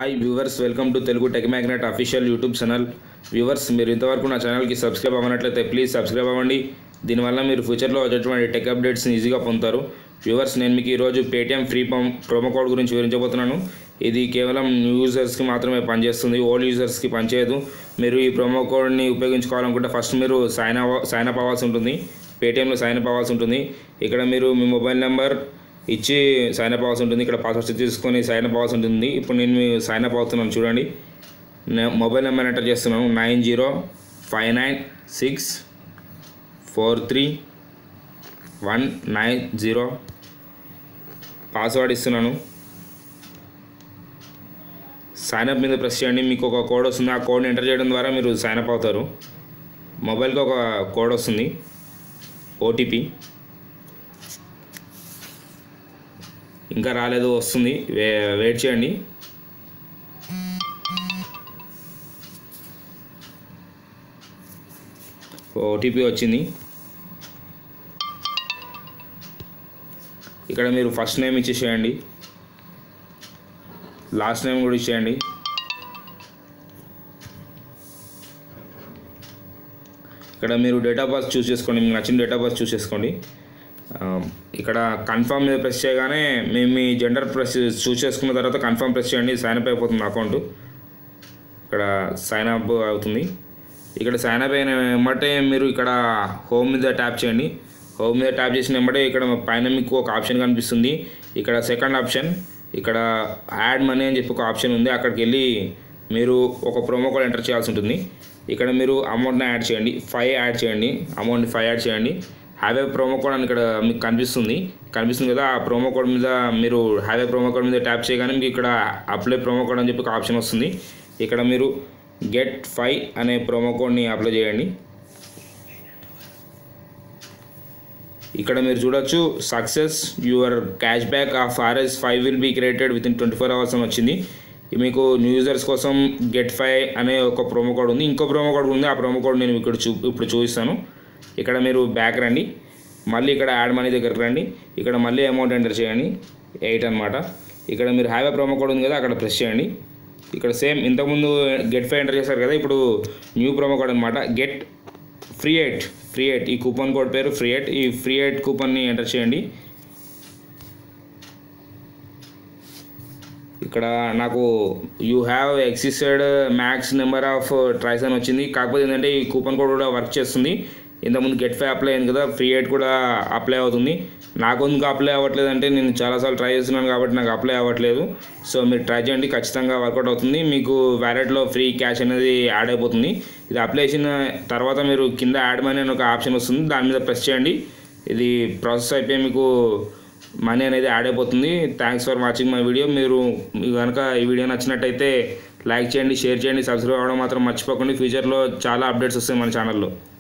hi viewers welcome to Telugu tech magnet official YouTube channel viewers మీరు ఇంతవరకు నా ఛానల్కి సబ్స్క్రైబ్ అవ్వనట్లయితే ప్లీజ్ సబ్స్క్రైబ్ అవ్వండి దీనివల్ల మీరు ఫ్యూచర్లో వచ్చేటువంటి టెక్ అప్డేట్స్ని ఈజీగా పొందుతారు వ్యూవర్స్ నేను మీకు ఈరోజు పేటిఎం ఫ్రీ పం ప్రోమో కోడ్ గురించి వివరించబోతున్నాను ఇది కేవలం న్యూ యూజర్స్కి మాత్రమే పనిచేస్తుంది ఓల్డ్ యూజర్స్కి పనిచేయదు మీరు ఈ ప్రోమో కోడ్ని ఉపయోగించుకోవాలనుకుంటే ఫస్ట్ మీరు సైన్ అవ సైన్ అప్ అవ్వాల్సి ఉంటుంది పేటిఎంలో సైన్ అప్ అవ్వాల్సి ఉంటుంది ఇక్కడ మీరు మీ మొబైల్ నెంబర్ ఇచ్చి సైన్ అప్ అవ్వాల్సి ఉంటుంది ఇక్కడ పాస్వర్డ్ తీసుకొని సైన్ అప్ అవ్వాల్సి ఉంటుంది ఇప్పుడు నేను మీ సైన్ అప్ అవుతున్నాను చూడండి నే- మొబైల్ నెంబర్ ఎంటర్ చేస్తున్నాను nine zero five nine six four three one nine zero password ఇస్తున్నాను సైన్ అప్ మీద ప్రెస్ చేయండి మీకు ఒక కోడ్ వస్తుంది ఆ కోడ్ని ఎంటర్ చేయడం ద్వారా మీరు సైన్ అప్ అవుతారు మొబైల్కి ఒక కోడ్ వస్తుంది ఓటీపీ ఇంకా రాలేదు వస్తుంది వే వెయిట్ చేయండి ఓటీపీ వచ్చింది ఇక్కడ మీరు ఫస్ట్ నేమ్ ఇచ్చేసేయండి లాస్ట్ నేమ్ కూడా ఇచ్చేయండి ఇక్కడ మీరు డేట్ ఆఫ్ బర్త్ చూస్ చేసుకోండి మీకు నచ్చిన డేట్ ఆఫ్ బర్త్ చూస్ చేసుకోండి ఆ, ఇక్కడ కన్ఫర్మ్ మీద ప్రెస్ చేయగానే మేము మీ జెండర్ ప్రెస్ చూస్ చేసుకున్న తర్వాత కన్ఫర్మ్ ప్రెస్ చేయండి సైన్ అప్ అయిపోతుంది అకౌంట్ ఇక్కడ సైన్ అప్ అవుతుంది ఇక్కడ సైన్ అప్ అయిన వెంబటే మీరు ఇక్కడ హోమ్ మీద ట్యాప్ చేయండి హోమ్ మీద ట్యాప్ చేసిన వెంబటే ఇక్కడ పైన మీకు ఒక ఆప్షన్ కనిపిస్తుంది ఇక్కడ సెకండ్ ఆప్షన్ ఇక్కడ యాడ్ మనీ అని చెప్పి ఒక ఆప్షన్ ఉంది అక్కడికి వెళ్ళి మీరు ఒక ప్రోమో కోడ్ ఎంటర్ చేయాల్సి ఉంటుంది ఇక్కడ మీరు అమౌంట్ని యాడ్ చేయండి ఫైవ్ యాడ్ చేయండి అమౌంట్ ఫైవ్ యాడ్ చేయండి హ్యావ్ ఏ ప్రోమో కోడ్ అని ఇక్కడ మీకు కనిపిస్తుంది కనిపిస్తుంది కదా ఆ ప్రోమో కోడ్ మీద మీరు హ్యావ్ ఏ ప్రోమో కోడ్ మీద ట్యాప్ చేయగానే మీకు ఇక్కడ అప్లై ప్రోమో కోడ్ అని చెప్పి ఒక ఆప్షన్ వస్తుంది ఇక్కడ మీరు గెట్ ఫైవ్ అనే ప్రోమో కోడ్ని అప్లై చేయండి ఇక్కడ మీరు చూడొచ్చు success your cash back of RS five will be created within twenty four hours అని వచ్చింది మీకు న్యూ యూజర్స్ కోసం గెట్ ఫైవ్ అనే ఒక ప్రోమో కోడ్ ఉంది ఇంకో ప్రోమో కోడ్ ఉంది ఆ ప్రోమో కోడ్ నేను ఇక్కడ చూ ఇప్పుడు చూపిస్తాను ఇక్కడ మీరు బ్యాక్ రండి మళ్ళీ ఇక్కడ యాడ్ మనీ దగ్గరకు రండి ఇక్కడ మళ్ళీ అమౌంట్ ఎంటర్ చేయండి ఎయిట్ అనమాట ఇక్కడ మీరు హ్యావ్ ఏ ప్రోమో కోడ్ ఉంది కదా అక్కడ ప్రెస్ చేయండి ఇక్కడ సేమ్ ఇంతకుముందు గెట్ ఫైవ్ ఎంటర్ చేశారు కదా ఇప్పుడు న్యూ ప్రోమో కోడ్ అనమాట get free eight free eight ఈ కూపన్ కోడ్ పేరు ఫ్రీ ఎయిట్ ఈ ఫ్రీ ఎయిట్ కూపన్ని ఎంటర్ చేయండి ఇక్కడ నాకు you have exceeded max number of tries అని వచ్చింది కాకపోతే ఏంటంటే ఈ కూపన్ కోడ్ కూడా వర్క్ చేస్తుంది ఇంతకుముందు గెట్ ఫైవ్ అప్లై అయింది కదా ఫ్రీ ఎయిట్ కూడా అప్లై అవుతుంది నాకు ఎందుకు అప్లై అవ్వట్లేదు అంటే నేను చాలాసార్లు ట్రై చేస్తున్నాను కాబట్టి నాకు అప్లై అవ్వట్లేదు సో మీరు ట్రై చేయండి ఖచ్చితంగా వర్కౌట్ అవుతుంది మీకు వ్యాలెట్లో ఫ్రీ క్యాష్ అనేది యాడ్ అయిపోతుంది ఇది అప్లై చేసిన తర్వాత మీరు కింద యాడ్ మనీ అని ఒక ఆప్షన్ వస్తుంది దాని మీద ప్రెస్ చేయండి ఇది ప్రాసెస్ అయిపోయి మీకు మనీ అనేది యాడ్ అయిపోతుంది thanks for watching my video మీరు మీకు కనుక ఈ వీడియో నచ్చినట్టయితే లైక్ చేయండి షేర్ చేయండి సబ్స్క్రైబ్ అవ్వడం మాత్రం మర్చిపోకండి ఫ్యూచర్లో చాలా అప్డేట్స్ వస్తాయి మన ఛానల్లో